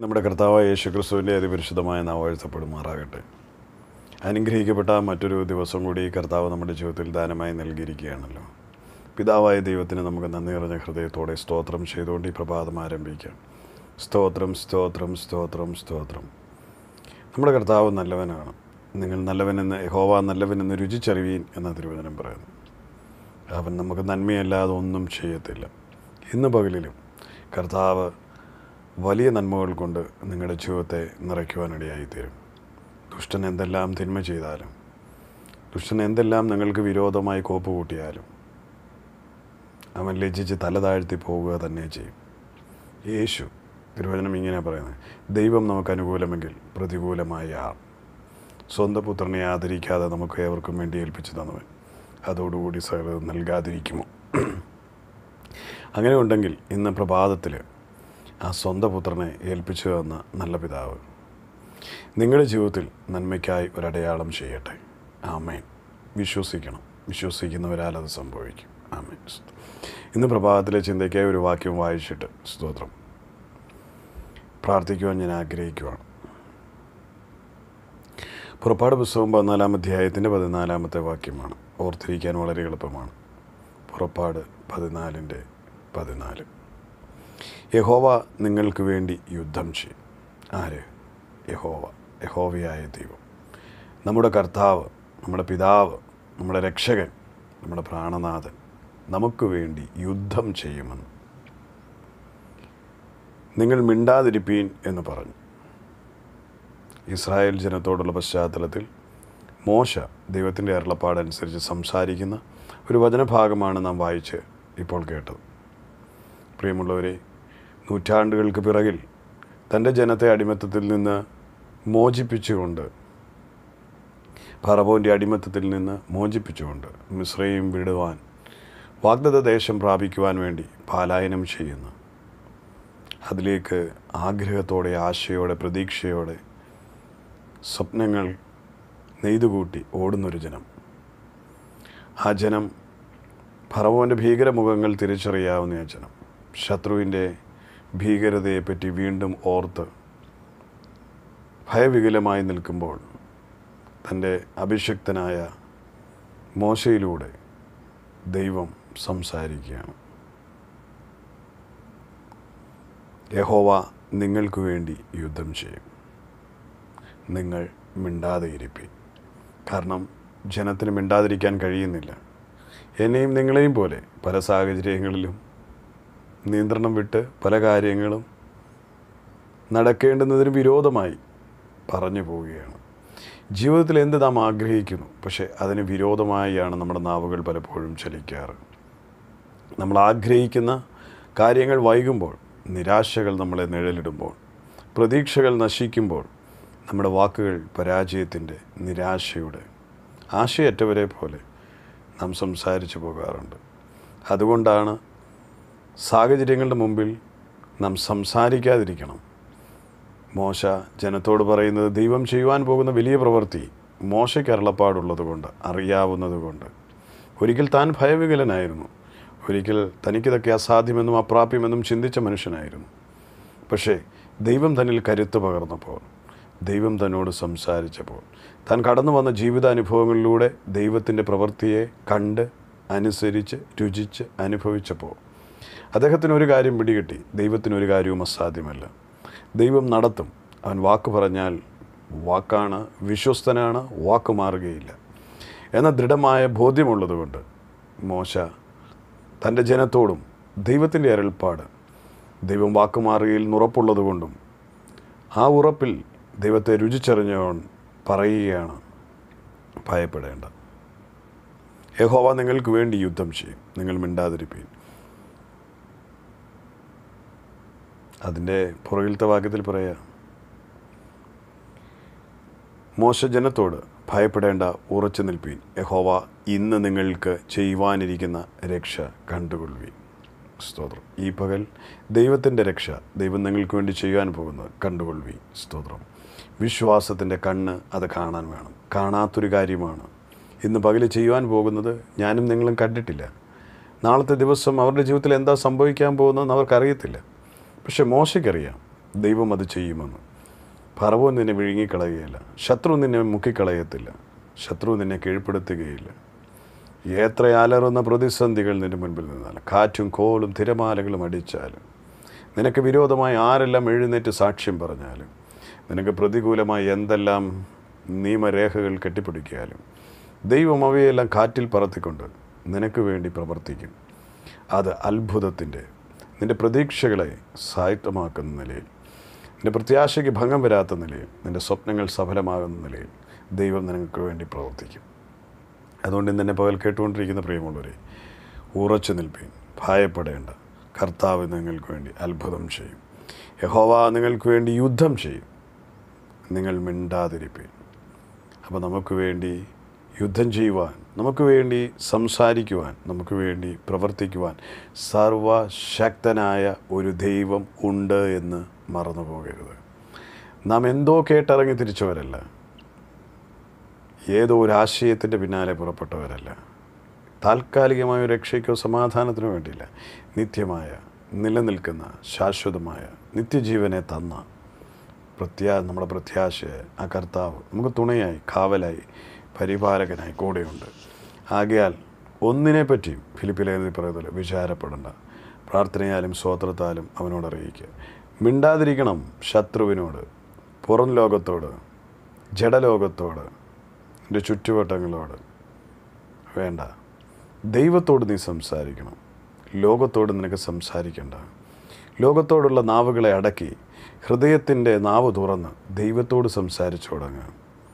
നമ്മുടെ കർത്താവായ യേശു ക്രിസ്തുവിൻ്റെ അതിപരിശുദ്ധമായ നാവാഴ്ത്തപ്പെടുമാറാകട്ടെ അനുഗ്രഹിക്കപ്പെട്ട മറ്റൊരു ദിവസം കൂടി കർത്താവ് നമ്മുടെ ജീവിതത്തിൽ ദാനമായി നൽകിയിരിക്കുകയാണല്ലോ പിതാവായ ദൈവത്തിന് നമുക്ക് നന്ദി നിറഞ്ഞ ഹൃദയത്തോടെ സ്തോത്രം ചെയ്തുകൊണ്ട് ഈ പ്രഭാതം ആരംഭിക്കാം സ്തോത്രം സ്തോത്രം സ്തോത്രം സ്തോത്രം നമ്മുടെ കർത്താവ് നല്ലവനാണ് നിങ്ങൾ നല്ലവനെന്ന് യഹോവ നല്ലവനെന്ന് രുചിച്ചറിവീൻ എന്ന തിരുവചനം പറയുന്നു അവൻ നമുക്ക് നന്മയല്ലാതെ ഒന്നും ചെയ്യത്തില്ല ഇന്ന് പകലിലും കർത്താവ് വലിയ നന്മകൾ കൊണ്ട് നിങ്ങളുടെ ജീവിതത്തെ നിറയ്ക്കുവാനിടയായിത്തീരും ദുഷ്ടൻ എന്തെല്ലാം തിന്മ ചെയ്താലും ദുഷ്ടൻ എന്തെല്ലാം നിങ്ങൾക്ക് വിരോധമായി കോപ്പ് കൂട്ടിയാലും അവൻ ലജ്ജിച്ച് തല താഴ്ത്തി പോവുക തന്നെ ചെയ്യും യേശു തിരുവചനം ഇങ്ങനെ പറയുന്നത് ദൈവം നമുക്ക് അനുകൂലമെങ്കിൽ പ്രതികൂലമായ ആർ സ്വന്തം പുത്രനെ ആദരിക്കാതെ നമുക്ക് ഏവർക്കും വേണ്ടി ഏൽപ്പിച്ചു തന്നവൻ അതോടുകൂടി സകലത് നൽകാതിരിക്കുമോ അങ്ങനെ ഉണ്ടെങ്കിൽ ഇന്ന് പ്രഭാതത്തിൽ ആ സ്വന്തം പുത്രനെ ഏൽപ്പിച്ചു തന്ന നല്ല പിതാവ് നിങ്ങളുടെ ജീവിതത്തിൽ നന്മയ്ക്കായി ഒരടയാളം ചെയ്യട്ടെ ആമേൻ വിശ്വസിക്കണം വിശ്വസിക്കുന്നവരാൽ അത് സംഭവിക്കും ആമേൻ ഇന്ന് പ്രഭാതത്തിലെ ചിന്തയ്ക്കായി ഒരു വാക്യം വായിച്ചിട്ട് സ്തോത്രം പ്രാർത്ഥിക്കുവാൻ ഞാൻ ആഗ്രഹിക്കുവാണ് പുറപ്പാട് പുസ്തകം പതിനാലാം അധ്യായത്തിൻ്റെ പതിനാലാമത്തെ വാക്യമാണ് ഓർത്തിരിക്കാൻ വളരെ എളുപ്പമാണ് പുറപ്പാട് പതിനാലിൻ്റെ പതിനാല് യഹോവ നിങ്ങൾക്ക് വേണ്ടി യുദ്ധം ചെയ്യും ആര് യഹോവ യഹോവയായ ദൈവം നമ്മുടെ കർത്താവ് നമ്മുടെ പിതാവ് നമ്മുടെ രക്ഷകൻ നമ്മുടെ പ്രാണനാഥൻ നമുക്ക് വേണ്ടി യുദ്ധം ചെയ്യുമെന്ന് നിങ്ങൾ മിണ്ടാതിരിപ്പീൻ എന്ന് പറഞ്ഞു ഇസ്രായേൽ ജനത്തോടുള്ള പശ്ചാത്തലത്തിൽ മോശ ദൈവത്തിൻ്റെ അരുളപ്പാടനുസരിച്ച് സംസാരിക്കുന്ന ഒരു വചനഭാഗമാണ് നാം വായിച്ച് ഇപ്പോൾ കേട്ടത് പ്രിയമുള്ളവരെ നൂറ്റാണ്ടുകൾക്ക് പിറകിൽ തൻ്റെ ജനത്തെ അടിമത്തത്തിൽ നിന്ന് മോചിപ്പിച്ചുകൊണ്ട് ഫറവോൻ്റെ അടിമത്തത്തിൽ നിന്ന് മോചിപ്പിച്ചുകൊണ്ട് മിശ്രയും വിടുവാൻ വാഗ്ദത്ത ദേശം പ്രാപിക്കുവാൻ വേണ്ടി പാലായനം ചെയ്യുന്നു അതിലേക്ക് ആഗ്രഹത്തോടെ ആശയോടെ പ്രതീക്ഷയോടെ സ്വപ്നങ്ങൾ നെയ്തുകൂട്ടി ഓടുന്നൊരു ജനം ആ ജനം ഫറവോൻ്റെ ഭീകരമുഖങ്ങൾ തിരിച്ചറിയാവുന്ന ആ ജനം ശത്രുവിൻ്റെ ഭീകരതയെപ്പറ്റി വീണ്ടും ഓർത്ത് ഭയവികലമായി നിൽക്കുമ്പോൾ തൻ്റെ അഭിഷക്തനായ മോശയിലൂടെ ദൈവം സംസാരിക്കുകയാണ് യഹോവ നിങ്ങൾക്ക് വേണ്ടി യുദ്ധം ചെയ്യും നിങ്ങൾ മിണ്ടാതെ ഇരിപ്പി കാരണം ജനത്തിന് മിണ്ടാതിരിക്കാൻ കഴിയുന്നില്ല എന്നെയും നിങ്ങളെയും പോലെ പല സാഹചര്യങ്ങളിലും നിയന്ത്രണം വിട്ട് പല കാര്യങ്ങളും നടക്കേണ്ടുന്നതിന് വിരോധമായി പറഞ്ഞു പോവുകയാണ് ജീവിതത്തിൽ എന്ത് നാം ആഗ്രഹിക്കുന്നു പക്ഷേ അതിന് വിരോധമായാണ് നമ്മുടെ നാവുകൾ പലപ്പോഴും ചലിക്കാറ് നമ്മൾ ആഗ്രഹിക്കുന്ന കാര്യങ്ങൾ വൈകുമ്പോൾ നിരാശകൾ നമ്മളെ നിഴലിടുമ്പോൾ പ്രതീക്ഷകൾ നശിക്കുമ്പോൾ നമ്മുടെ വാക്കുകൾ പരാജയത്തിൻ്റെ നിരാശയുടെ ആശയറ്റവരെ പോലെ നാം സംസാരിച്ചു പോകാറുണ്ട് അതുകൊണ്ടാണ് സാഹചര്യങ്ങളുടെ മുമ്പിൽ നാം സംസാരിക്കാതിരിക്കണം മോശ ജനത്തോട് പറയുന്നത് ദൈവം ചെയ്യുവാൻ പോകുന്ന വലിയ പ്രവൃത്തി മോശയ്ക്ക് അരുളപ്പാടുള്ളത് കൊണ്ട് അറിയാവുന്നത് കൊണ്ട് ഒരിക്കൽ താൻ ഭയവികലനായിരുന്നു ഒരിക്കൽ തനിക്കിതൊക്കെ അസാധ്യമെന്നും അപ്രാപ്യമെന്നും ചിന്തിച്ച മനുഷ്യനായിരുന്നു പക്ഷേ ദൈവം തന്നിൽ കരുത്ത് പകർന്നപ്പോൾ ദൈവം തന്നോട് സംസാരിച്ചപ്പോൾ താൻ കടന്നു വന്ന ജീവിതാനുഭവങ്ങളിലൂടെ ദൈവത്തിൻ്റെ പ്രവൃത്തിയെ കണ്ട് അനുസരിച്ച് രുചിച്ച് അനുഭവിച്ചപ്പോൾ അദ്ദേഹത്തിന് ഒരു കാര്യം പിടികിട്ടി ദൈവത്തിന് ഒരു കാര്യവും അസാധ്യമല്ല ദൈവം നടത്തും അവൻ വാക്ക് പറഞ്ഞാൽ വാക്കാണ് വിശ്വസ്തനാണ് വാക്ക് മാറുകയില്ല എന്ന ദൃഢമായ ബോധ്യമുള്ളതുകൊണ്ട് മോശ തൻ്റെ ജനത്തോടും ദൈവത്തിൻ്റെ അരുൾപ്പാട് ദൈവം വാക്ക് മാറുകയിൽ ഉറപ്പുള്ളതുകൊണ്ടും ആ ഉറപ്പിൽ ദൈവത്തെ രുചിച്ചറിഞ്ഞവൻ പറയുകയാണ് ഭയപ്പെടേണ്ട യഹോവ നിങ്ങൾക്ക് വേണ്ടി യുദ്ധം ചെയ്യും നിങ്ങൾ മിണ്ടാതിരിപ്പീൻ അതിൻ്റെ പുറകിലത്തെ വാക്യത്തിൽ പറയാ മോശ ജനത്തോട് ഭയപ്പെടേണ്ട ഉറച്ചു നിൽപ്പീൻ യഹോവ ഇന്ന് നിങ്ങൾക്ക് ചെയ്യുവാനിരിക്കുന്ന രക്ഷ കണ്ടുകൊള്ളുവീൻ സ്തോത്രം ഈ പകൽ ദൈവത്തിൻ്റെ രക്ഷ ദൈവം നിങ്ങൾക്ക് വേണ്ടി ചെയ്യാൻ പോകുന്നത് കണ്ടുകൊള്ളുവീൻ സ്തോത്രം വിശ്വാസത്തിൻ്റെ കണ്ണ് അത് കാണാൻ വേണം കാണാത്തൊരു കാര്യമാണ് ഇന്ന് പകൽ ചെയ്യുവാൻ പോകുന്നത് ഞാനും നിങ്ങളും കണ്ടിട്ടില്ല നാളത്തെ ദിവസം അവരുടെ ജീവിതത്തിൽ എന്താ സംഭവിക്കാൻ പോകുന്നതെന്ന് അവർക്കറിയത്തില്ല പക്ഷെ മോശയ്ക്കറിയാം ദൈവം അത് ചെയ്യുമെന്ന് ഫറവോൻ നിന്നെ വിഴുങ്ങിക്കളയുകയില്ല ശത്രു നിന്നെ മുക്കിക്കളയത്തില്ല ശത്രു നിന്നെ കീഴ്പ്പെടുത്തുകയില്ല എത്ര അലറുന്ന പ്രതിസന്ധികൾ നിന്റെ മുൻപിൽ നിന്നാൽ കാറ്റും കോളും തിരമാലകളും അടിച്ചാലും നിനക്ക് വിരോധമായി ആരെല്ലാം എഴുന്നേറ്റ് സാക്ഷ്യം പറഞ്ഞാലും നിനക്ക് പ്രതികൂലമായി എന്തെല്ലാം നിയമരേഖകൾ കെട്ടിപ്പിടിക്കാലും ദൈവം അവയെല്ലാം കാറ്റിൽ പറത്തിക്കൊണ്ട് നിനക്ക് വേണ്ടി പ്രവർത്തിക്കും അത് അത്ഭുതത്തിൻ്റെ നിൻ്റെ പ്രതീക്ഷകളെ സായത്തമാക്കുന്ന നിലയിൽ നിൻ്റെ പ്രത്യാശയ്ക്ക് ഭംഗം വരാത്ത നിലയിൽ നിൻ്റെ സ്വപ്നങ്ങൾ സഫലമാകുന്ന നിലയിൽ ദൈവം നിനക്ക് വേണ്ടി പ്രവർത്തിക്കും അതുകൊണ്ട് ഇന്ന് എന്നെ പകൽ കേട്ടുകൊണ്ടിരിക്കുന്ന പ്രിയമുള്ളവരെ ഉറച്ചു നിൽപ്പീൻ ഭയപ്പെടേണ്ട കർത്താവ് നിങ്ങൾക്ക് വേണ്ടി അത്ഭുതം ചെയ്യും യഹോവ നിങ്ങൾക്ക് വേണ്ടി യുദ്ധം ചെയ്യും നിങ്ങൾ മിണ്ടാതിരിപ്പീൻ അപ്പോൾ നമുക്ക് വേണ്ടി യുദ്ധം ചെയ്യുവാൻ നമുക്ക് വേണ്ടി സംസാരിക്കുവാൻ നമുക്ക് വേണ്ടി പ്രവർത്തിക്കുവാൻ സർവശക്തനായ ഒരു ദൈവം ഉണ്ട് എന്ന് മറന്നു പോകരുത് നാം എന്തോ കേട്ടിറങ്ങി തിരിച്ചവരല്ല ഏതോ ഒരു ആശയത്തിൻ്റെ പിന്നാലെ പുറപ്പെട്ടവരല്ല താൽക്കാലികമായ ഒരു രക്ഷയ്ക്കോ സമാധാനത്തിനോ വേണ്ടിയില്ല നിത്യമായ നിലനിൽക്കുന്ന ശാശ്വതമായ നിത്യജീവനെ തന്ന പ്രത്യാ നമ്മുടെ പ്രത്യാശയെ ആ കർത്താവ് നമുക്ക് തുണയായി കാവലായി പരിപാലകനായി കൂടെയുണ്ട് ആകയാൽ ഒന്നിനെ പറ്റിയും ഫിലിപ്പിലേതി പറയുന്നത് വിചാരപ്പെടേണ്ട പ്രാർത്ഥനയാലും സ്വോത്രത്താലും അവനോട് അറിയിക്കുക മിണ്ടാതിരിക്കണം ശത്രുവിനോട് പുറം ലോകത്തോട് ജഡലോകത്തോട് എൻ്റെ ചുറ്റുവട്ടങ്ങളോട് വേണ്ട ദൈവത്തോട് നീ സംസാരിക്കണം ലോകത്തോട് നിനക്ക് സംസാരിക്കേണ്ട ലോകത്തോടുള്ള നാവുകളെ അടക്കി ഹൃദയത്തിൻ്റെ നാവ് തുറന്ന് ദൈവത്തോട് സംസാരിച്ചു തുടങ്ങുക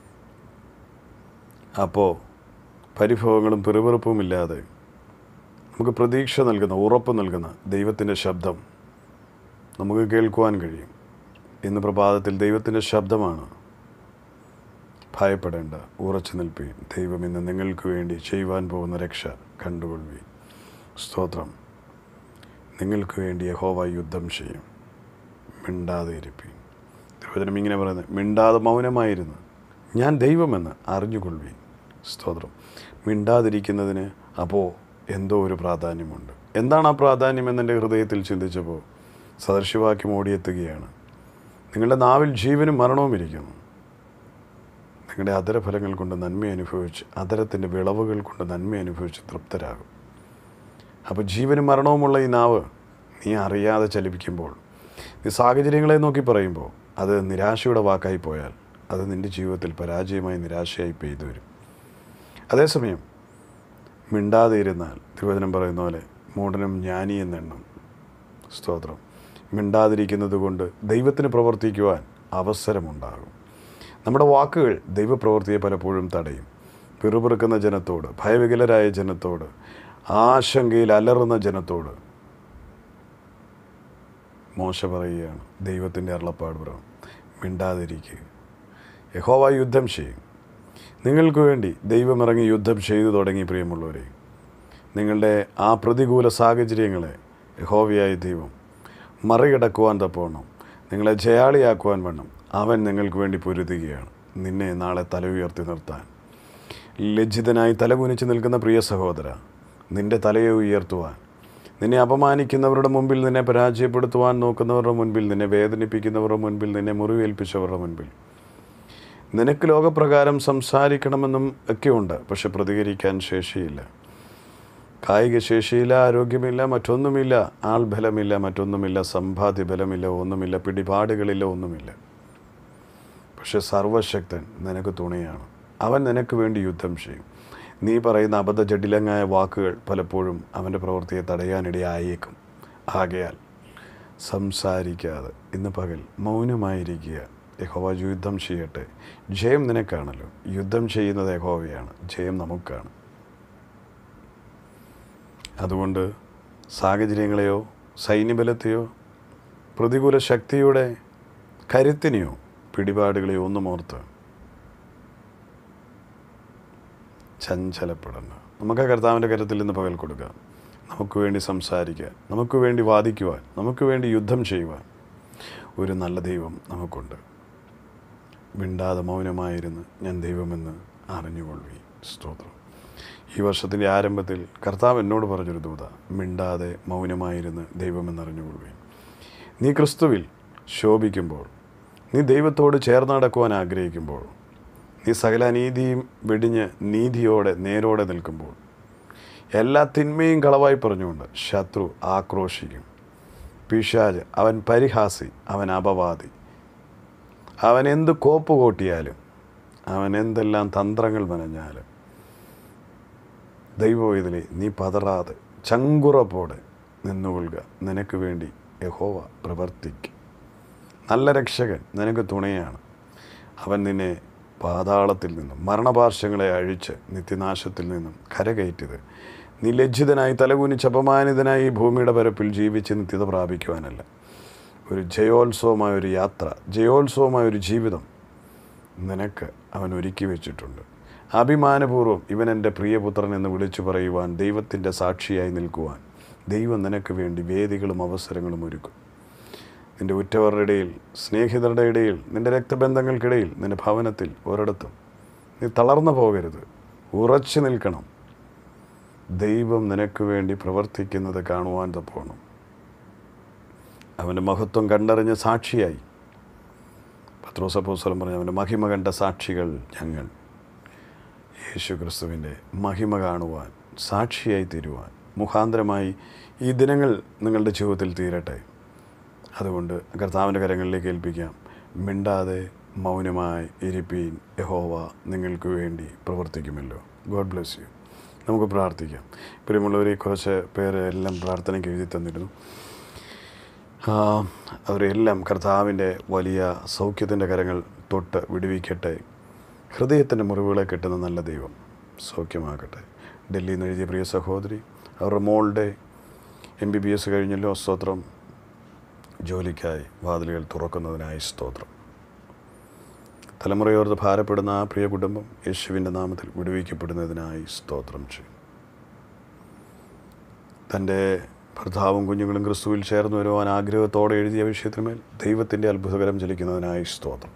അപ്പോൾ പരിഭവങ്ങളും പിറുപിറുപ്പും ഇല്ലാതെ നമുക്ക് പ്രതീക്ഷ നൽകുന്ന ഉറപ്പ് നൽകുന്ന ദൈവത്തിൻ്റെ ശബ്ദം നമുക്ക് കേൾക്കുവാൻ കഴിയും ഇന്ന് പ്രഭാതത്തിൽ ദൈവത്തിൻ്റെ ശബ്ദമാണ് ഭയപ്പെടേണ്ട ഉറച്ചു നിൽപ്പീൻ ദൈവം ഇന്ന് നിങ്ങൾക്ക് വേണ്ടി ചെയ്യുവാൻ പോകുന്ന രക്ഷ കണ്ടുകൊള്ളുവീൻ സ്തോത്രം നിങ്ങൾക്ക് വേണ്ടി യഹോവ യുദ്ധം ചെയ്യും മിണ്ടാതെ ഇരിപ്പീൻ തിരുവചനം ഇങ്ങനെ പറയുന്നത് മിണ്ടാതെ മൗനമായിരുന്നു ഞാൻ ദൈവമെന്ന് അറിഞ്ഞുകൊള്ളുവീൻ സ്തോത്രം മിണ്ടാതിരിക്കുന്നതിന് അപ്പോൾ എന്തോ ഒരു പ്രാധാന്യമുണ്ട് എന്താണ് ആ പ്രാധാന്യം എന്നെൻ്റെ ഹൃദയത്തിൽ ചിന്തിച്ചപ്പോൾ സദർശിവാക്യം ഓടിയെത്തുകയാണ് നിങ്ങളുടെ നാവിൽ ജീവനും മരണവും ഇരിക്കുന്നു നിങ്ങളുടെ അതരഫലങ്ങൾ കൊണ്ട് നന്മ അനുഭവിച്ച് അതരത്തിൻ്റെ വിളവുകൾ കൊണ്ട് നന്മ അനുഭവിച്ച് തൃപ്തരാകും അപ്പോൾ ജീവനും മരണവുമുള്ള ഈ നാവ് നീ അറിയാതെ ചലിപ്പിക്കുമ്പോൾ നീ സാഹചര്യങ്ങളെ നോക്കി പറയുമ്പോൾ അത് നിരാശയുടെ വാക്കായി പോയാൽ അത് നിൻ്റെ ജീവിതത്തിൽ പരാജയമായി നിരാശയായി പെയ്തു വരും അതേസമയം മിണ്ടാതെ ഇരുന്നാൽ തിരുവചനം പറയുന്ന പോലെ മൂടനും ജ്ഞാനി എന്നെണ്ണം സ്തോത്രം മിണ്ടാതിരിക്കുന്നത് കൊണ്ട് ദൈവത്തിന് പ്രവർത്തിക്കുവാൻ അവസരമുണ്ടാകും നമ്മുടെ വാക്കുകൾ ദൈവപ്രവൃത്തിയെ പലപ്പോഴും തടയും പിറുപിറുക്കുന്ന ജനത്തോട് ഭയവികലരായ ജനത്തോട് ആശങ്കയിൽ അലറുന്ന ജനത്തോട് മോശ പറയുകയാണ് ദൈവത്തിൻ്റെ അരുളപ്പാട് പറയും മിണ്ടാതിരിക്കുക യഹോവ യുദ്ധം ചെയ്യും നിങ്ങൾക്ക് വേണ്ടി ദൈവമിറങ്ങി യുദ്ധം ചെയ്തു തുടങ്ങി പ്രിയമുള്ളവരെ നിങ്ങളുടെ ആ പ്രതികൂല സാഹചര്യങ്ങളെ യഹോവയായ ദൈവം മറികടക്കുവാൻ തപ്പോണം നിങ്ങളെ ജയാളിയാക്കുവാൻ വേണം അവൻ നിങ്ങൾക്ക് വേണ്ടി പൊരുതുകയാണ് നിന്നെ നാളെ തല ഉയർത്തി നിർത്താൻ ലജ്ജിതനായി തലകുനിച്ച് നിൽക്കുന്ന പ്രിയ സഹോദര നിന്റെ തലയെ ഉയർത്തുവാൻ നിന്നെ അപമാനിക്കുന്നവരുടെ മുമ്പിൽ നിന്നെ പരാജയപ്പെടുത്തുവാൻ നോക്കുന്നവരുടെ മുൻപിൽ നിന്നെ വേദനിപ്പിക്കുന്നവരുടെ മുൻപിൽ നിന്നെ മുറിവേൽപ്പിച്ചവരുടെ മുൻപിൽ നിനക്ക് ലോകപ്രകാരം സംസാരിക്കണമെന്നും ഒക്കെയുണ്ട് പക്ഷെ പ്രതികരിക്കാൻ ശേഷിയില്ല കായിക ശേഷിയില്ല ആരോഗ്യമില്ല മറ്റൊന്നുമില്ല ആൾബലമില്ല മറ്റൊന്നുമില്ല സമ്പാദ്യ ബലമില്ല ഒന്നുമില്ല പിടിപാടുകളില്ല ഒന്നുമില്ല പക്ഷെ സർവശക്തൻ നിനക്ക് തുണയാണ് അവൻ നിനക്ക് വേണ്ടി യുദ്ധം ചെയ്യും നീ പറയുന്ന അബദ്ധജടിലങ്ങായ വാക്കുകൾ പലപ്പോഴും അവൻ്റെ പ്രവൃത്തിയെ തടയാനിടയായേക്കും ആകയാൽ സംസാരിക്കാതെ ഇന്ന് പകൽ മൗനമായിരിക്കുക യഹോവ യുദ്ധം ചെയ്യട്ടെ ജയം നിനക്കാണല്ലോ യുദ്ധം ചെയ്യുന്നത് യഹോവയാണ് ജയം നമുക്കാണ് അതുകൊണ്ട് സാഹചര്യങ്ങളെയോ സൈന്യബലത്തെയോ പ്രതികൂല ശക്തിയുടെ കരുത്തിനെയോ പിടിപാടുകളെയോ ഒന്നും ഓർത്ത് ചഞ്ചലപ്പെടണ്ട നമുക്ക് ആ കർത്താവിൻ്റെ കരുത്തിൽ നിന്ന് പകൽ കൊടുക്കാം നമുക്ക് വേണ്ടി സംസാരിക്കാൻ നമുക്ക് വേണ്ടി വാദിക്കുവാൻ നമുക്ക് വേണ്ടി യുദ്ധം ചെയ്യുവാൻ ഒരു നല്ല ദൈവം നമുക്കുണ്ട് മിണ്ടാതെ മൗനമായിരുന്ന് ഞാൻ ദൈവമെന്ന് അറിഞ്ഞുകൊള്ളി സ്തോത്രം ഈ വർഷത്തിൻ്റെ ആരംഭത്തിൽ കർത്താവ് എന്നോട് പറഞ്ഞൊരു ദൂത മിണ്ടാതെ മൗനമായിരുന്ന് ദൈവമെന്ന് അറിഞ്ഞുകൊള്ളുകയും നീ ക്രിസ്തുവിൽ ശോഭിക്കുമ്പോൾ നീ ദൈവത്തോട് ചേർന്ന് നടക്കുവാൻ ആഗ്രഹിക്കുമ്പോൾ നീ സകല അനീതിയും വെടിഞ്ഞ് നീതിയോടെ നേരോടെ നിൽക്കുമ്പോൾ എല്ലാ തിന്മയും കളവായി പറഞ്ഞുകൊണ്ട് ശത്രു ആക്രോശിക്കും പിശാജ് അവൻ പരിഹാസി അവൻ അപവാദി അവൻ എന്ത് കോപ്പ് കൂട്ടിയാലും അവൻ എന്തെല്ലാം തന്ത്രങ്ങൾ മെനഞ്ഞാലും ദൈവം ഇതിലെ നീ പതറാതെ ചങ്കുറപ്പോടെ നിന്നുകൊള്ളുക നിനക്ക് വേണ്ടി യഹോവ പ്രവർത്തിക്കും നല്ല രക്ഷകൻ നിനക്ക് തുണയാണ് അവൻ നിന്നെ പാതാളത്തിൽ നിന്നും മരണപാർശ്വങ്ങളെ അഴിച്ച് നിത്യനാശത്തിൽ നിന്നും കരകയറ്റിയത് നീ ലജ്ജിതനായി തലകുനിച്ച് അപമാനിതനായി ഈ ഭൂമിയുടെ പരപ്പിൽ ജീവിച്ച് നിത്യത പ്രാപിക്കുവാനല്ല ഒരു ജയോത്സവമായ ഒരു യാത്ര ജയോത്സവമായ ഒരു ജീവിതം നിനക്ക് അവൻ ഒരുക്കി വെച്ചിട്ടുണ്ട് അഭിമാനപൂർവ്വം ഇവൻ എൻ്റെ പ്രിയപുത്രൻ എന്ന് വിളിച്ചു പറയുവാൻ ദൈവത്തിൻ്റെ സാക്ഷിയായി നിൽക്കുവാൻ ദൈവം നിനക്ക് വേണ്ടി വേദികളും അവസരങ്ങളും ഒരുക്കും നിൻ്റെ ഉറ്റവരുടെ ഇടയിൽ സ്നേഹിതരുടെ ഇടയിൽ നിൻ്റെ രക്തബന്ധങ്ങൾക്കിടയിൽ നിൻ്റെ ഭവനത്തിൽ ഒരിടത്തും നീ തളർന്നു പോകരുത് ഉറച്ചു നിൽക്കണം ദൈവം നിനക്ക് വേണ്ടി പ്രവർത്തിക്കുന്നത് കാണുവാൻ തപ്പോണം അവൻ്റെ മഹത്വം കണ്ടറിഞ്ഞ സാക്ഷിയായി പത്രോസപ്പോസ്വലം പറഞ്ഞ അവൻ്റെ മഹിമ കണ്ട സാക്ഷികൾ ഞങ്ങൾ യേശു ക്രിസ്തുവിൻ്റെ മഹിമ കാണുവാൻ സാക്ഷിയായി തീരുവാൻ മുഖാന്തരമായി ഈ ദിനങ്ങൾ നിങ്ങളുടെ ജീവിതത്തിൽ തീരട്ടെ അതുകൊണ്ട് കർത്താവിൻ്റെ കരങ്ങളിലേക്ക് ഏൽപ്പിക്കാം മിണ്ടാതെ മൗനമായി ഇരിപ്പീൻ യഹോവ നിങ്ങൾക്ക് വേണ്ടി പ്രവർത്തിക്കുമല്ലോ ഗോഡ് ബ്ലെസ് യു നമുക്ക് പ്രാർത്ഥിക്കാം പ്രിയമുള്ളവരെ കുറച്ച് പേര് എല്ലാം പ്രാർത്ഥനയ്ക്ക് എഴുതി തന്നിരുന്നു ആ, അവരെല്ലാം കർത്താവിൻ്റെ വലിയ സൗഖ്യത്തിൻ്റെ കരങ്ങൾ തൊട്ട് വിടുവിക്കട്ടെ ഹൃദയത്തിൻ്റെ മുറിവുകളെ കിട്ടുന്ന നല്ല ദൈവം സൗഖ്യമാക്കട്ടെ ഡൽഹിയിൽ നിന്ന് എഴുതിയ പ്രിയ സഹോദരി അവരുടെ മോളുടെ എം ബി ബി എസ് കഴിഞ്ഞല്ലോ സ്തോത്രം ജോലിക്കായി വാതിലുകൾ തുറക്കുന്നതിനായി സ്തോത്രം തലമുറയോർത്ത് ഭാരപ്പെടുന്ന ആ പ്രിയ കുടുംബം യേശുവിൻ്റെ നാമത്തിൽ വിടുവിക്കപ്പെടുന്നതിനായി സ്തോത്രം ചെയ്യും തൻ്റെ ഭർത്താവും കുഞ്ഞുങ്ങളും ക്രിസ്തുവിൽ ചേർന്ന് വരുവാൻ ആഗ്രഹത്തോടെ എഴുതിയ വിഷയത്തിന്മേൽ ദൈവത്തിൻ്റെ അത്ഭുതകരം ചലിക്കുന്നതിനായി സ്തോത്രം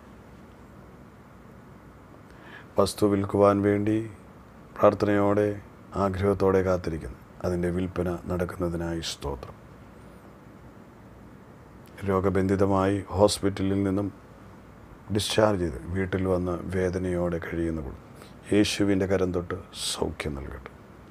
വസ്തു വിൽക്കുവാൻ വേണ്ടി പ്രാർത്ഥനയോടെ ആഗ്രഹത്തോടെ കാത്തിരിക്കുന്നു അതിൻ്റെ വിൽപ്പന നടക്കുന്നതിനായി സ്തോത്രം രോഗബന്ധിതമായി ഹോസ്പിറ്റലിൽ നിന്നും ഡിസ്ചാർജ് ചെയ്ത് വീട്ടിൽ വന്ന് വേദനയോടെ കഴിയുന്ന കുടുംബം യേശുവിൻ്റെ കരം തൊട്ട് സൗഖ്യം നൽകട്ടെ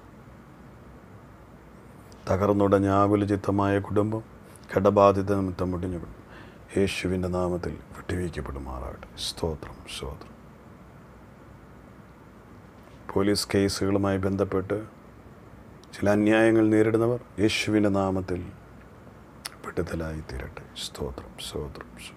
തകർന്നുടഞ്ഞ ആകുലചിത്തമായ കുടുംബം കടബാധിത നിമിത്തം മുടിഞ്ഞ കുടുംബം യേശുവിൻ്റെ നാമത്തിൽ വിട്ടുവീക്കപ്പെടുമാറാകട്ടെ സ്തോത്രം സ്തോത്രം പോലീസ് കേസുകളുമായി ബന്ധപ്പെട്ട് ചില അന്യായങ്ങൾ നേരിടുന്നവർ യേശുവിൻ്റെ നാമത്തിൽ വിടുതലായി തീരട്ടെ സ്തോത്രം സ്തോത്രം സ്തോത്രം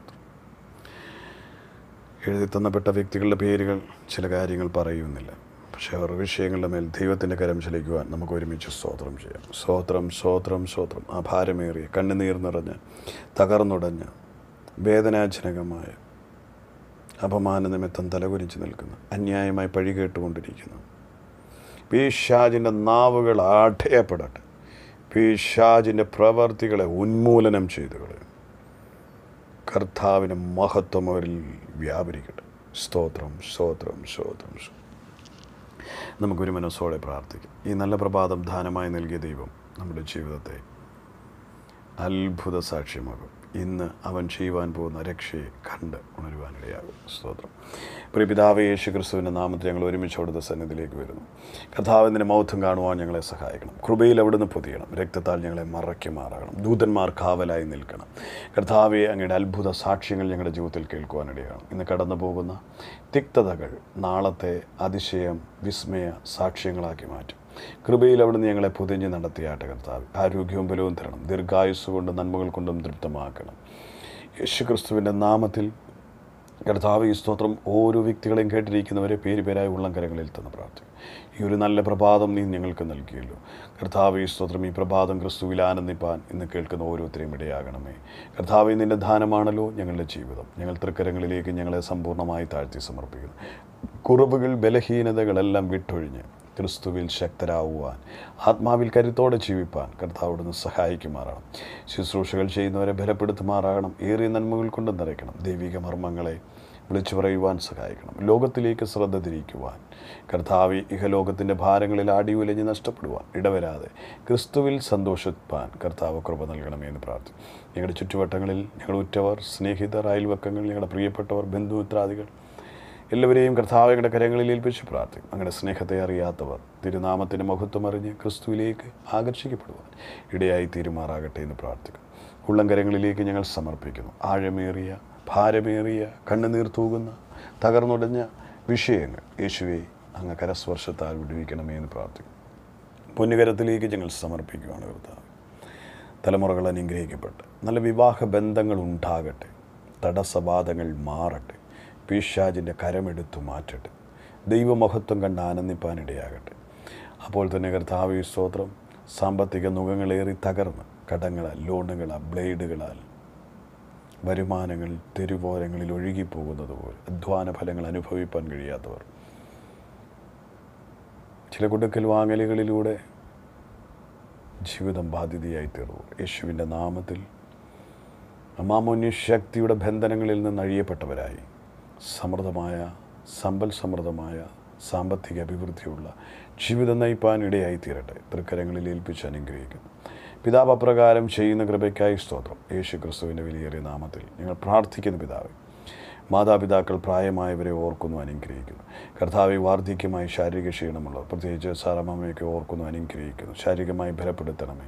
എഴുതി തന്നപ്പെട്ട വ്യക്തികളുടെ പേരുകൾ ചില കാര്യങ്ങൾ പറയുന്നില്ല പക്ഷേ അവർ വിഷയങ്ങളുടെ മേൽ ദൈവത്തിൻ്റെ കരം ചലിക്കുവാൻ നമുക്ക് ഒരുമിച്ച് സ്തോത്രം ചെയ്യാം സ്തോത്രം സ്തോത്രം സ്തോത്രം ആ ഭാരമേറിയ കണ്ണുനീർ നിറഞ്ഞ് തകർന്നുടഞ്ഞ് വേദനാജനകമായ അപമാന നിമിത്തം തലകുനിച്ച് നിൽക്കുന്ന അന്യായമായി പഴി കേട്ടുകൊണ്ടിരിക്കുന്നു പീഷാജിൻ്റെ നാവുകൾ ആഠയപ്പെടട്ടെ പീഷാജിൻ്റെ പ്രവർത്തികളെ ഉന്മൂലനം ചെയ്തു കളയും കർത്താവിൻ്റെ മഹത്വം അവരിൽ വ്യാപരിക്കട്ടെ സ്തോത്രം സ്തോത്രം സ്തോത്രം സ്തോത്രം. നമുക്കൊരു മനസ്സോടെ പ്രാർത്ഥിക്കാം ഈ നല്ല പ്രഭാതം ദാനമായി നൽകിയ ദൈവം നമ്മുടെ ജീവിതത്തെ അത്ഭുത സാക്ഷ്യമാകും ഇന്ന് അവൻ ചെയ്യുവാൻ പോകുന്ന രക്ഷയെ കണ്ട് ഉണരുവാനിടയാകും സ്തോത്രം പ്രിയ പിതാവ് യേശു ക്രിസ്തുവിൻ്റെ നാമത്തിൽ ഞങ്ങൾ ഒരുമിച്ച് അവിടുത്തെ സന്നിധിയിലേക്ക് വരുന്നു കർത്താവിൻ്റെ മൗത്വം കാണുവാൻ ഞങ്ങളെ സഹായിക്കണം കൃപയിൽ അവിടുന്ന് പൊതിയണം രക്തത്താൽ ഞങ്ങളെ മറയ്ക്കുമാറാകണം ദൂതന്മാർ കാവലായി നിൽക്കണം കർത്താവെ അങ്ങയുടെ അത്ഭുത സാക്ഷ്യങ്ങൾ ഞങ്ങളുടെ ജീവിതത്തിൽ കേൾക്കുവാനിടയാണ് ഇന്ന് കടന്നു പോകുന്ന തിക്തതകൾ നാളത്തെ അതിശയം വിസ്മയ സാക്ഷ്യങ്ങളാക്കി മാറ്റും കൃപയിൽ അവിടുന്ന് ഞങ്ങളെ പൊതിഞ്ഞ് നടത്തിയാട്ടെ കർത്താവ് ആരോഗ്യവും ബലവും തരണം ദീർഘായുസ് കൊണ്ട് നന്മകൾ കൊണ്ടും തൃപ്തമാക്കണം യേശുക്രിസ്തുവിൻ്റെ നാമത്തിൽ കർത്താവ് ഈ സ്തോത്രം ഓരോ വ്യക്തികളെയും കേട്ടിരിക്കുന്നവരെ പേര് പേരായി ഉള്ളം കരങ്ങളിൽ തന്ന പ്രാർത്ഥന ഈ ഒരു നല്ല പ്രഭാതം നീ ഞങ്ങൾക്ക് നൽകിയല്ലോ കർത്താവ് ഈ സ്തോത്രം ഈ പ്രഭാതം ക്രിസ്തുവിൽ ആനന്ദിപ്പാൻ ഇന്ന് കേൾക്കുന്ന ഓരോരുത്തരെയും ഇടയാകണമേ കർത്താവ് നിൻ്റെ ദാനമാണല്ലോ ഞങ്ങളുടെ ജീവിതം ഞങ്ങൾ തൃക്കരങ്ങളിലേക്ക് ഞങ്ങളെ സമ്പൂർണ്ണമായി താഴ്ത്തി സമർപ്പിക്കുന്നു കുറവുകൾ ബലഹീനതകളെല്ലാം വിട്ടൊഴിഞ്ഞ് ക്രിസ്തുവിൽ ശക്തരാകുവാൻ ആത്മാവിൽ കരുത്തോടെ ജീവിപ്പാൻ കർത്താവിടുന്ന് സഹായിക്കുമാറാണ് ശുശ്രൂഷകൾ ചെയ്യുന്നവരെ ബലപ്പെടുത്തുമാറാകണം ഏറിയ നന്മകൾ കൊണ്ട് നിറയ്ക്കണം ദൈവിക മർമ്മങ്ങളെ വിളിച്ചു പറയുവാൻ സഹായിക്കണം ലോകത്തിലേക്ക് ശ്രദ്ധ തിരിക്കുവാൻ കർത്താവ് ഇഹലോകത്തിൻ്റെ ഭാരങ്ങളിൽ ആടിയുലഞ്ഞ് നഷ്ടപ്പെടുവാൻ ഇടവരാതെ ക്രിസ്തുവിൽ സന്തോഷിപ്പാൻ കർത്താവ് കൃപ നൽകണമേ എന്ന് പ്രാർത്ഥിക്കും ഞങ്ങളുടെ ചുറ്റുവട്ടങ്ങളിൽ ഞങ്ങൾ ഉറ്റവർ സ്നേഹിതർ അയൽവക്കങ്ങൾ ഞങ്ങളുടെ പ്രിയപ്പെട്ടവർ ബന്ധുമിത്രാദികൾ എല്ലാവരെയും കർത്താവയുടെ കരങ്ങളിൽ ഏൽപ്പിച്ച് പ്രാർത്ഥിക്കും അങ്ങനെ സ്നേഹത്തെ അറിയാത്തവർ തിരുനാമത്തിൻ്റെ മഹത്വം അറിഞ്ഞ് ക്രിസ്തുവിലേക്ക് ആകർഷിക്കപ്പെടുവാൻ ഇടയായി തീരുമാറാകട്ടെ എന്ന് പ്രാർത്ഥിക്കും ഉള്ളംകരങ്ങളിലേക്ക് ഞങ്ങൾ സമർപ്പിക്കുന്നു ആഴമേറിയ ഭാരമേറിയ കണ്ണുനീർ തൂകുന്ന തകർന്നുടഞ്ഞ വിഷയങ്ങൾ യേശുവെ അങ്ങ് കരസ്പർശത്താൽ വിടുവിക്കണമേ എന്ന് പ്രാർത്ഥിക്കും പൊന്നുകരത്തിലേക്ക് ഞങ്ങൾ സമർപ്പിക്കുകയാണ് കർത്താവ് തലമുറകൾ അനുഗ്രഹിക്കപ്പെട്ട് നല്ല വിവാഹ ബന്ധങ്ങൾ ഉണ്ടാകട്ടെ തടസ്സവാദങ്ങൾ മാറട്ടെ പീഷാജിൻ്റെ കരമെടുത്തു മാറ്റട്ടെ ദൈവമഹത്വം കണ്ട് ആനന്ദിപ്പാനിടയാകട്ടെ അപ്പോൾ തന്നെ കർത്താവ് ഈ സ്തോത്രം സാമ്പത്തിക നുഖങ്ങളേറി തകർന്ന് കടങ്ങളാൽ ലോണുകളാൽ ബ്ലേഡുകളാൽ വരുമാനങ്ങൾ തെരുവോരങ്ങളിൽ ഒഴുകിപ്പോകുന്നത് പോലെ അധ്വാന ഫലങ്ങൾ അനുഭവിപ്പാൻ കഴിയാത്തവർ ചില കൊടുക്കൽ വാങ്ങലുകളിലൂടെ ജീവിതം ബാധ്യതയായി തീർന്നു യേശുവിൻ്റെ നാമത്തിൽ അമാമോന്യ ശക്തിയുടെ ബന്ധനങ്ങളിൽ നിന്ന് അഴിയപ്പെട്ടവരായി സമൃദ്ധമായ സമ്പൽ സമൃദ്ധമായ സാമ്പത്തിക അഭിവൃദ്ധിയുള്ള ജീവിതം നയിപ്പാൻ ഇടയായി തീരട്ടെ തൃക്കരങ്ങളിൽ ഏൽപ്പിച്ച് അനുഗ്രഹിക്കുന്നു പിതാവ് അപ്രകാരം ചെയ്യുന്ന കൃപയ്ക്കായി സ്തോത്രം യേശു ക്രിസ്തുവിൻ്റെ വിലയേറിയ നാമത്തിൽ ഞങ്ങൾ പ്രാർത്ഥിക്കുന്ന പിതാവ് മാതാപിതാക്കൾ പ്രായമായവരെ ഓർക്കുന്നു അനുഗ്രഹിക്കുന്നു കർത്താവെ വാർദ്ധക്യമായി ശാരീരിക ക്ഷീണമുള്ളവർ പ്രത്യേകിച്ച് സാറമ്മയൊക്കെ ഓർക്കുന്നു അനുഗ്രഹിക്കുന്നു ശാരീരികമായി ബലപ്പെടുത്തണമേ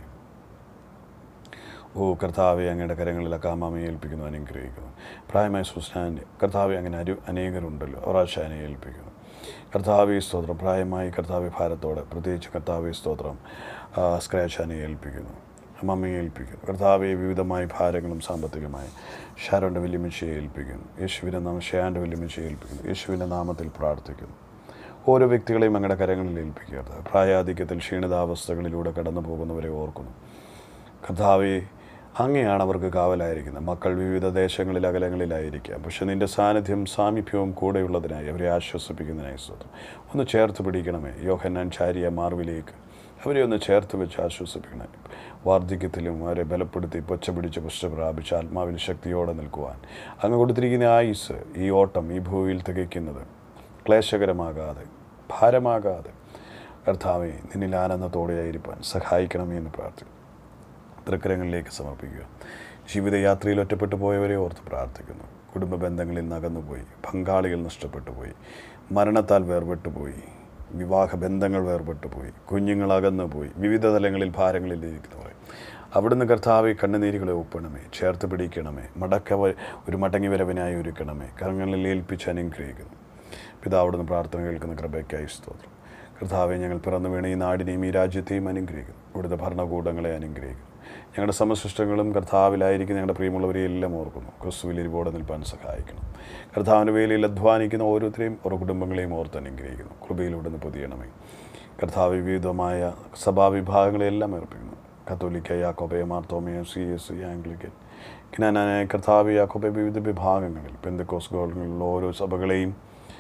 ഓ കർത്താവെ അങ്ങയുടെ കരങ്ങളിലൊക്കെ അമ്മാമയെ ഏൽപ്പിക്കുന്നു അനുഗ്രഹിക്കുന്നു പ്രായമായ സുസ്നാൻ്റെ കർത്താവെ അങ്ങനെ അരു അനേകരുണ്ടല്ലോ ഒറാശാനെ ഏൽപ്പിക്കുന്നു കർത്താവെ സ്തോത്രം പ്രായമായി കർത്താവെ ഭാരത്തോടെ പ്രത്യേകിച്ച് കർത്താവെ സ്തോത്രം സ്ക്രാച്ചാനെ ഏൽപ്പിക്കുന്നു അമ്മമ്മയെ ഏൽപ്പിക്കുന്നു കർത്താവെ വിവിധമായ ഭാരങ്ങളും സാമ്പത്തികമായി ഷാരോൻ്റെ വല്യമ്മച്ചയെ ഏൽപ്പിക്കുന്നു യേശുവിൻ്റെ നാമം ഷയാൻ്റെ വല്യമ്മച്ചയെ ഏൽപ്പിക്കുന്നു യേശുവിൻ്റെ നാമത്തിൽ പ്രാർത്ഥിക്കുന്നു ഓരോ വ്യക്തികളെയും അങ്ങയുടെ കരങ്ങളിൽ ഏൽപ്പിക്കരുത് പ്രായാധിക്യത്തിൽ ക്ഷീണിതാവസ്ഥകളിലൂടെ കടന്നു പോകുന്നവരെ ഓർക്കുന്നു കർത്താവെ അങ്ങനെയാണ് അവർക്ക് കാവലായിരിക്കുന്നത് മക്കൾ വിവിധ ദേശങ്ങളിൽ അകലങ്ങളിലായിരിക്കാം പക്ഷെ നിൻ്റെ സാന്നിധ്യം സാമീപ്യവും കൂടെയുള്ളതിനായി അവരെ ആശ്വസിപ്പിക്കുന്നതിനായി സ്വന്തം ഒന്ന് ചേർത്ത് പിടിക്കണമേ യോഹന്നാൻ ചാരിയ മാർവിലേക്ക് അവരെ ഒന്ന് ചേർത്ത് വെച്ച് ആശ്വസിപ്പിക്കണേ വാർദ്ധക്യത്തിലും അവരെ ബലപ്പെടുത്തി പൊച്ച പിടിച്ച് പുഷ്ട പ്രാപിച്ച് ആത്മാവിൽ ശക്തിയോടെ നിൽക്കുവാൻ അങ്ങ് കൊടുത്തിരിക്കുന്ന ആയുസ് ഈ ഓട്ടം ഈ ഭൂമിയിൽ തികയ്ക്കുന്നത് ക്ലേശകരമാകാതെ ഭാരമാകാതെ കർത്താവെ നിന്നിൽ ആനന്ദത്തോടെയായിരിക്കാൻ സഹായിക്കണമേ എന്ന് പ്രാർത്ഥിക്കും തൃക്കരങ്ങളിലേക്ക് സമർപ്പിക്കുക ജീവിതയാത്രയിൽ ഒറ്റപ്പെട്ടു പോയവരെ ഓർത്ത് പ്രാർത്ഥിക്കുന്നു കുടുംബ ബന്ധങ്ങളിൽ നകന്നുപോയി പങ്കാളികൾ നഷ്ടപ്പെട്ടു പോയി മരണത്താൽ വേർപെട്ടു പോയി വിവാഹ ബന്ധങ്ങൾ വേർപെട്ടു പോയി കുഞ്ഞുങ്ങൾ അകന്നു പോയി വിവിധ തലങ്ങളിൽ ഭാരങ്ങളിൽ ഇരിക്കുന്നവരെ അവിടുന്ന് കർത്താവെ കണ്ണുനീരുകളെ ഒപ്പണമേ ചേർത്ത് പിടിക്കണമേ മടക്ക ഒരു മടങ്ങി വരവിനായി ഒരുക്കണമേ കരങ്ങളിൽ ഏൽപ്പിച്ച് അനുഗ്രഹിക്കുന്നു പിതാവിടുന്ന് പ്രാർത്ഥന കേൾക്കുന്ന കൃപയ്ക്കായി സ്തോത്രം കർത്താവെ ഞങ്ങൾ പിറന്നു വീണ ഈ നാടിനെയും ഈ രാജ്യത്തെയും അനുഗ്രഹിക്കുന്നു ഇവിടുത്തെ ഭരണകൂടങ്ങളെ അനുഗ്രഹിക്കുന്നു ഞങ്ങളുടെ സമശിഷ്ടങ്ങളും കർത്താവിലായിരിക്കും ഞങ്ങളുടെ പ്രിയമുള്ളവരെ എല്ലാം ഓർക്കുന്നു ക്രിസ്തുവിൽ ഇരുപോടെ നിൽപ്പാൻ സഹായിക്കണം കർത്താവിൻ്റെ വേലയിൽ അധ്വാനിക്കുന്ന ഓരോരുത്തരെയും ഓരോ കുടുംബങ്ങളെയും ഓർത്ത് അനുഗ്രഹിക്കുന്നു കൃപയിലൂടെ നിന്ന് പൊതിയണമേ കർത്താവ് വിവിധമായ സഭാവിഭാഗങ്ങളെല്ലാം ഏർപ്പിക്കുന്നു കത്തോലിക്ക യാക്കോബയ മാർത്തോമയ സി എസ് സി ആംഗ്ലിക്കൻ ജ്ഞാനായ കർത്താവ് യാക്കോബയ വിവിധ വിഭാഗങ്ങളിൽ പെന്തക്കോസ് ഗോളുകളിലുള്ള ഓരോ സഭകളെയും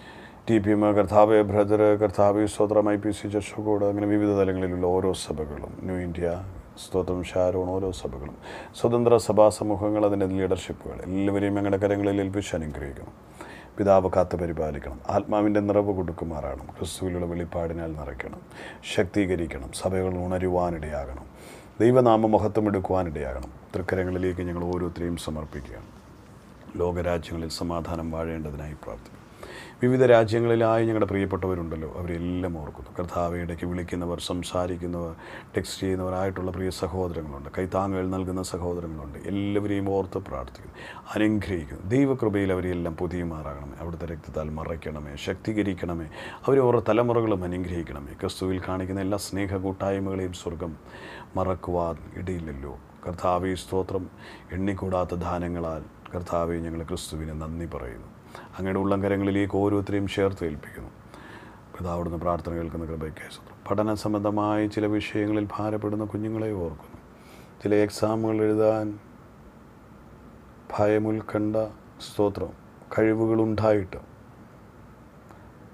ടി പി എം കർത്താവ് ബ്രദർ കർത്താവ് സ്തോത്രം ഐ പി സി ചർച്ചകോട് അങ്ങനെ വിവിധ തലങ്ങളിലുള്ള ഓരോ സഭകളും ന്യൂ ഇന്ത്യ സ്തോത്രം ഷാരോൺ ഓരോ സഭകളും സ്വതന്ത്ര സഭാ സമൂഹങ്ങൾ അതിൻ്റെ ലീഡർഷിപ്പുകൾ എല്ലാവരെയും ഞങ്ങളുടെ കരങ്ങളിൽ ഏൽപ്പിച്ച് അനുഗ്രഹിക്കണം പിതാവ് കാത്ത് പരിപാലിക്കണം ആത്മാവിൻ്റെ നിറവ് കൊടുക്കുമാറാകണം ക്രിസ്തുവിലുള്ള വെളിപ്പാടിനാൽ നിറയ്ക്കണം ശക്തീകരിക്കണം സഭകൾ ഉണരുവാനിടയാകണം ദൈവനാമ മഹത്വം എടുക്കുവാനിടയാകണം തൃക്കരങ്ങളിലേക്ക് ഞങ്ങൾ ഓരോരുത്തരെയും സമർപ്പിക്കുകയാണ് ലോകരാജ്യങ്ങളിൽ സമാധാനം വാഴേണ്ടതിനായി പ്രാർത്ഥിക്കും വിവിധ രാജ്യങ്ങളിലായി ഞങ്ങളുടെ പ്രിയപ്പെട്ടവരുണ്ടല്ലോ അവരെല്ലാം ഓർക്കുന്നു കർത്താവ് ഇടയ്ക്ക് വിളിക്കുന്നവർ സംസാരിക്കുന്നവർ ടെക്സ്റ്റ് ചെയ്യുന്നവരായിട്ടുള്ള പ്രിയ സഹോദരങ്ങളുണ്ട് കൈത്താങ്ങുകൾ നൽകുന്ന സഹോദരങ്ങളുണ്ട് എല്ലാവരെയും ഓർത്ത് പ്രാർത്ഥിക്കുന്നു അനുഗ്രഹിക്കുന്നു ദൈവകൃപയിൽ അവരെല്ലാം പുതിയമാറാകണമേ അവിടുത്തെ രക്തത്താൽ മറയ്ക്കണമേ ശക്തീകരിക്കണമേ അവരെ ഓരോ തലമുറകളും അനുഗ്രഹിക്കണമേ ക്രിസ്തുവിൽ കാണിക്കുന്ന എല്ലാ സ്നേഹ കൂട്ടായ്മകളെയും സ്വർഗം മറക്കുവാൻ ഇടയില്ലല്ലോ കർത്താവെ സ്തോത്രം എണ്ണിക്കൂടാത്ത ദാനങ്ങളാൽ കർത്താവെ ഞങ്ങൾ ക്രിസ്തുവിന് നന്ദി പറയുന്നു അങ്ങയുടെ ഉള്ളംകരങ്ങളിലേക്ക് ഓരോരുത്തരെയും ചേർത്ത് ഏൽപ്പിക്കുന്നു പിതാവിടുന്ന് പ്രാർത്ഥന കേൾക്കുന്ന കൃപയ്ക്ക് സ്തോത്രം പഠന സംബന്ധമായ ചില വിഷയങ്ങളിൽ ഭാരപ്പെടുന്ന കുഞ്ഞുങ്ങളെ ഓർക്കുന്നു ചില എക്സാമുകൾ എഴുതാൻ ഭയമുൽക്കണ്ട സ്തോത്രം കഴിവുകളുണ്ടായിട്ട്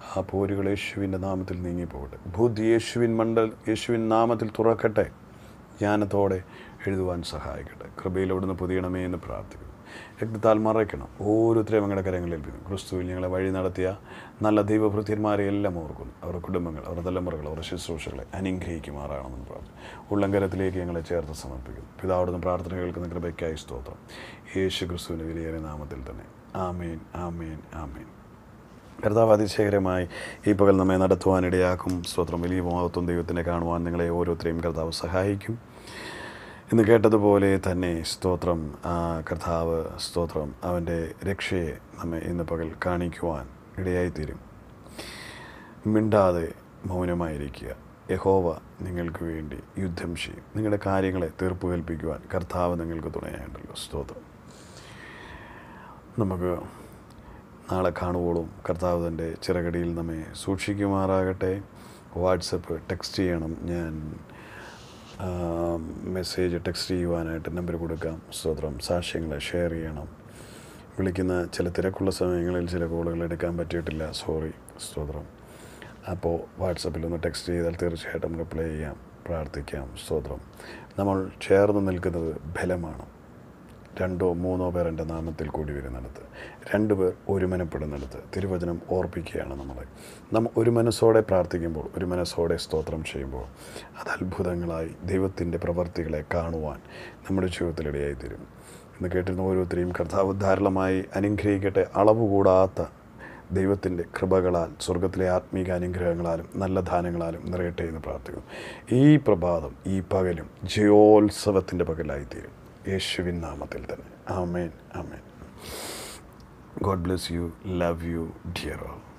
ആ പോരുകൾ യേശുവിൻ്റെ നാമത്തിൽ നീങ്ങിപ്പോകട്ടെ ബുദ്ധി യേശുവിൻ മണ്ഡൽ യേശുവിൻ നാമത്തിൽ തുറക്കട്ടെ ജ്ഞാനത്തോടെ എഴുതുവാൻ സഹായിക്കട്ടെ കൃപയിലോടുന്ന് പൊതിയണമേ എന്ന് പ്രാർത്ഥിക്കുന്നു രക്തത്താൽ മറയ്ക്കണം ഓരോരുത്തരെയും ഞങ്ങളുടെ കരങ്ങളിൽ ഏൽപ്പിക്കുന്നു ക്രിസ്തുവിൽ ഞങ്ങളെ വഴി നടത്തിയ നല്ല ദൈവഭൃത്യന്മാരെ എല്ലാം ഓർക്കുന്നു അവരുടെ കുടുംബങ്ങൾ അവരുടെ തലമുറകൾ അവരുടെ ശുശ്രൂഷകളെ അനുഗ്രഹിക്കുമാറാണെന്ന് പ്രാർത്ഥിക്കുന്നു ഉള്ളങ്കരത്തിലേക്ക് ഞങ്ങളെ ചേർത്ത് സമർപ്പിക്കുന്നു പിതാവിടുന്ന് പ്രാർത്ഥന കേൾക്കുന്ന കൃപയ്ക്കായി സ്തോത്രം യേശു ക്രിസ്തുവിൻ്റെ വിലയേറിയ നാമത്തിൽ തന്നെ ആമേൻ ആമേൻ ആമേൻ കർത്താവ് അതിശയകരമായി ഈ പകൽ നമ്മെ നടത്തുവാനിടയാക്കും സ്തോത്രം വലിയ മഹത്വം ദൈവത്തിനെ കാണുവാൻ നിങ്ങളെ ഓരോരുത്തരെയും കർത്താവ് സഹായിക്കും ഇന്ന് കേട്ടതുപോലെ തന്നെ സ്തോത്രം ആ കർത്താവ് സ്തോത്രം അവൻ്റെ രക്ഷയെ നമ്മെ ഇന്ന് പകൽ കാണിക്കുവാൻ ഇടയായിത്തീരും മിണ്ടാതെ മൗനമായിരിക്കുക യഹോവ നിങ്ങൾക്ക് വേണ്ടി യുദ്ധം ചെയ്യും നിങ്ങളുടെ കാര്യങ്ങളെ തീർപ്പ് കൽപ്പിക്കുവാൻ കർത്താവ് നിങ്ങൾക്ക് തുണയായിട്ടുണ്ടല്ലോ സ്തോത്രം നമുക്ക് നാളെ കാണുവോളും കർത്താവ് തൻ്റെ ചിറകടിയിൽ നമ്മെ സൂക്ഷിക്കുമാറാകട്ടെ വാട്സപ്പ് ടെക്സ്റ്റ് ചെയ്യണം ഞാൻ ആ, മെസ്സേജ് ടെക്സ്റ്റ് ചെയ്യുവാനായിട്ട് നമ്പർ കൊടുക്കാം സ്തോത്രം സാക്ഷ്യങ്ങളെ ഷെയർ ചെയ്യണം വിളിക്കുന്ന ചില തിരക്കുള്ള സമയങ്ങളിൽ ചില കോളുകൾ എടുക്കാൻ പറ്റിയിട്ടില്ല സോറി സ്തോത്രം അപ്പോൾ വാട്സപ്പിൽ ഒന്ന് ടെക്സ്റ്റ് ചെയ്താൽ തീർച്ചയായിട്ടും റിപ്ലൈ ചെയ്യാം പ്രാർത്ഥിക്കാം സ്തോത്രം നമ്മൾ ചേർന്ന് നിൽക്കുന്നത് ബലമാണ് രണ്ടോ മൂന്നോ പേർ എൻ്റെ നാമത്തിൽ കൂടി വരുന്നിടത്ത് രണ്ടു പേർ ഒരുമനപ്പെടുന്നിടത്ത് തിരുവചനം ഓർപ്പിക്കുകയാണ് നമ്മളെ നാം ഒരു മനസ്സോടെ പ്രാർത്ഥിക്കുമ്പോൾ ഒരു മനസ്സോടെ സ്തോത്രം ചെയ്യുമ്പോൾ അത് അത്ഭുതങ്ങളായി ദൈവത്തിൻ്റെ പ്രവർത്തികളെ കാണുവാൻ നമ്മുടെ ജീവിതത്തിലിടയായി തീരും ഇന്ന് കേട്ടിരുന്ന ഓരോരുത്തരെയും കർത്താവ് ധാരാളമായി അനുഗ്രഹിക്കട്ടെ അളവ് കൂടാത്ത ദൈവത്തിൻ്റെ കൃപകളാൽ സ്വർഗത്തിലെ ആത്മീക അനുഗ്രഹങ്ങളാലും നല്ല ദാനങ്ങളാലും നിറയട്ടെ എന്ന് പ്രാർത്ഥിക്കുന്നു ഈ പ്രഭാതം ഈ പകലും ജയോത്സവത്തിൻ്റെ പകലായിത്തീരും യേശുവിൻ നാമത്തിൽ തന്നെ ആമേൻ ആമേൻ God bless you love you dear all